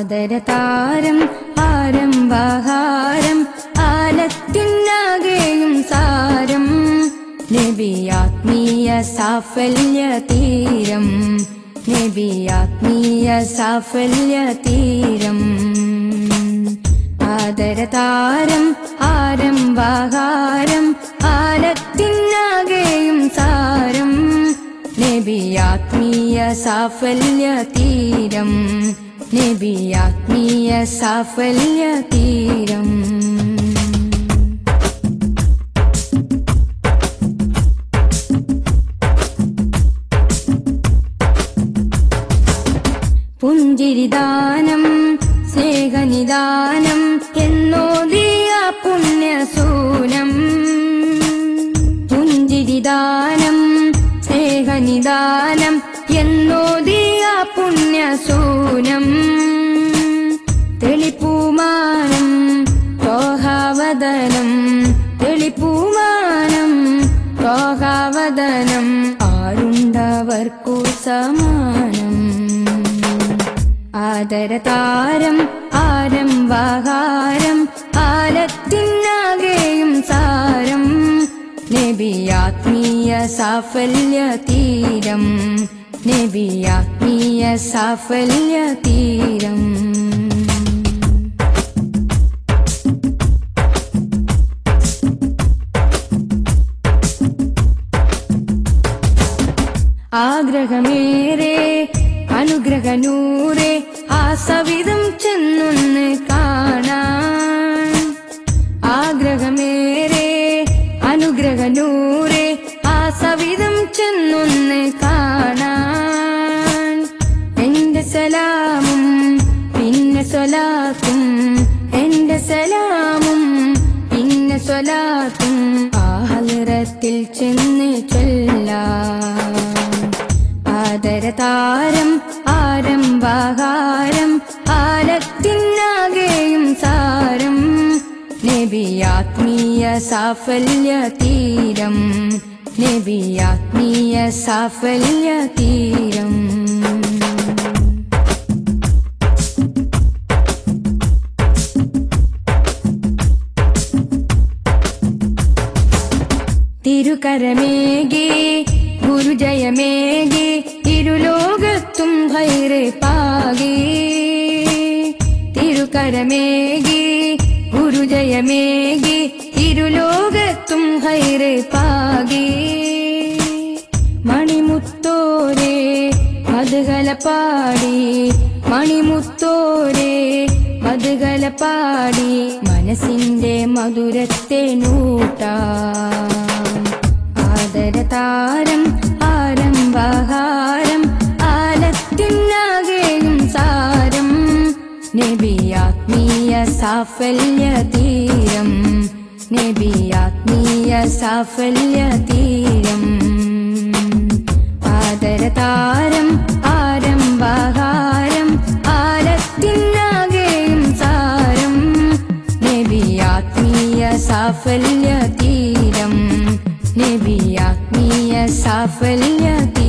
ആദരതാരം ആരംഭഹാരം ആലത്തിനാകെയും സാരം നബിയാത്മീയ സാഫല്യ തീരം നബിയാത്മീയ സാഫല്യ തീരം ആദരതാരം ആരംഭഹാരം ആലത്തിനാകെയും സാരം നബിയാത്മീയ സാഫല്യ തീരം നബിയാത്മീയ സാഫല്യ തീരം പുഞ്ചിരിദാനം സ്നേഹനിദാനം എന്നോദിയ പുണ്യസൂനം പുഞ്ചിരിദാനം സ്നേഹനിദാനം എന്നോദിയ പുണ്യസൂനം തെളിപ്പൂമാനം തോഹാവദനം തെളിപ്പൂമാനം തോഹാവദനം ആരുണ്ടവർക്കു സമാനം ആദരതാരം ആരംഭഹാരം ആലത്തിനാകെയും സാരം നബിയാത്മീയ സാഫല്യ തീരം നബിയാത്മീയ സാഫല്യ തീരം ആഗ്രഹമേറെ അനുഗ്രഹനൂറെ ആ സവിധം ചെന്നൊന്ന് കാണാൻ ആഗ്രഹമേറെ അനുഗ്രഹനൂറെ ആ സവിധം ചെന്നൊന്ന് കാണാൻ എന്റെ സലാമും പിന്നെ സ്വലാത്തും എന്റെ സലാമും പിന്നെ സ്വലാത്തും ആ ഹലറത്തിൽ ചെന്ന് ചൊല്ലാം ആദരതാരം ആരംഭഹാരം ആലത്തിനാകെയും സാരം നബിയാത്മീയ സാഫല്യ തീരം നബിയാത്മീയ സാഫല്യ തീരം തിരുകരമേകി ഗുരുജയമേകി ഇരുലോകത്തും ഭൈറെ പാകി തിരുകരമേകി ഗുരുജയമേകി ഇരുലോകത്തും ഭൈറെ പാകി മണിമുത്തോരെ മധുകല പാടി മണിമുത്തോരെ മധുകല പാടി മനസ്സിന്റെ മധുരത്തെ നൂട്ടാം ആദരതാരം ആരംഭഹാരം ആലത്തിനാകെയും സാരം നബിയാത്മീയ സാഫല്യ തീരം നബിയാത്മീയ സാഫല്യ തീരം ആദരതാരം ആരംഭഹാരം ആലത്തിനാകെയും സാരം നബിയാത്മീയ സാഫല്യ തീരം നബിയാത്മീയ സാഫല്യ